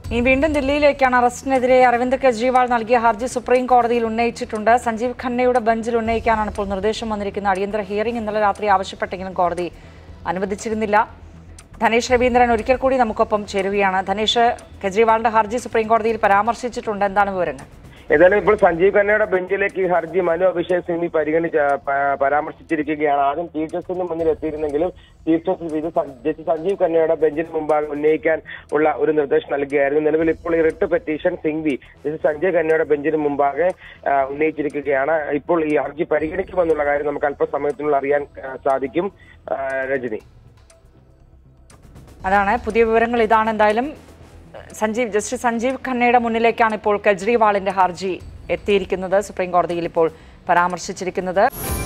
ഈ വീണ്ടും ദില്ലിയിലേക്കാണ് അറസ്റ്റിനെതിരെ അരവിന്ദ് കെജ്രിവാൾ നൽകിയ ഹർജി സുപ്രീം കോടതിയിൽ ഉന്നയിച്ചിട്ടുണ്ട് സഞ്ജീവ് ഖന്നയുടെ ബെഞ്ചിൽ ഉന്നയിക്കാനാണ് ഇപ്പോൾ നിർദ്ദേശം വന്നിരിക്കുന്ന അടിയന്തര ഹിയറിംഗ് ഇന്നലെ രാത്രി ആവശ്യപ്പെട്ടെങ്കിലും കോടതി അനുവദിച്ചിരുന്നില്ല ധനേഷ് രവീന്ദ്രൻ ഒരിക്കൽ കൂടി നമുക്കൊപ്പം ചേരുകയാണ് ധനേഷ് കെജ്രിവാളിന്റെ ഹർജി സുപ്രീം കോടതിയിൽ പരാമർശിച്ചിട്ടുണ്ട് എന്താണ് വിവരങ്ങൾ ഏതായാലും ഇപ്പോൾ സഞ്ജീവ് ഖന്നയുടെ ബെഞ്ചിലേക്ക് ഈ ഹർജി മനു അഭിഷേക് സിംഗ് പരിഗണിച്ച് പ- പരാമർശിച്ചിരിക്കുകയാണ് ആദ്യം ചീഫ് ജസ്റ്റിന് മുന്നിൽ എത്തിയിരുന്നെങ്കിലും ചീഫ് ജസ്റ്റിസ് ഇത് സ- ജസ്റ്റിസ് സഞ്ജീവ് ഖന്നയുടെ ബെഞ്ചിന് മുമ്പാകെ ഉന്നയിക്കാൻ ഉള്ള ഒരു നിർദ്ദേശം നൽകുകയായിരുന്നു നിലവിൽ ഇപ്പോൾ ഈ writ petition Singhvi justice Sanjay ഖന്നയുടെ ബെഞ്ചിന് മുമ്പാകെ ആ, ഉന്നയിച്ചിരിക്കുകയാണ് ഇപ്പോൾ ഈ ഹർജി പരിഗണിക്കുമെന്നുള്ള കാര്യം നമുക്ക് അല്പസമയത്തിനുള്ളിൽ അറിയാൻ ആ, സാധിക്കും ആ, രജനി അതാണ് പുതിയ വിവരങ്ങൾ ഇതാണ് എന്തായാലും സഞ്ജീവ് ജസ്റ്റിസ് സഞ്ജീവ് ഖന്നയുടെ മുന്നിലേക്കാണ് ഇപ്പോൾ കെജ്രിവാളിന്റെ ഹർജി എത്തിയിരിക്കുന്നത് സുപ്രീം കോടതിയിൽ ഇപ്പോൾ പരാമർശിച്ചിരിക്കുന്നത്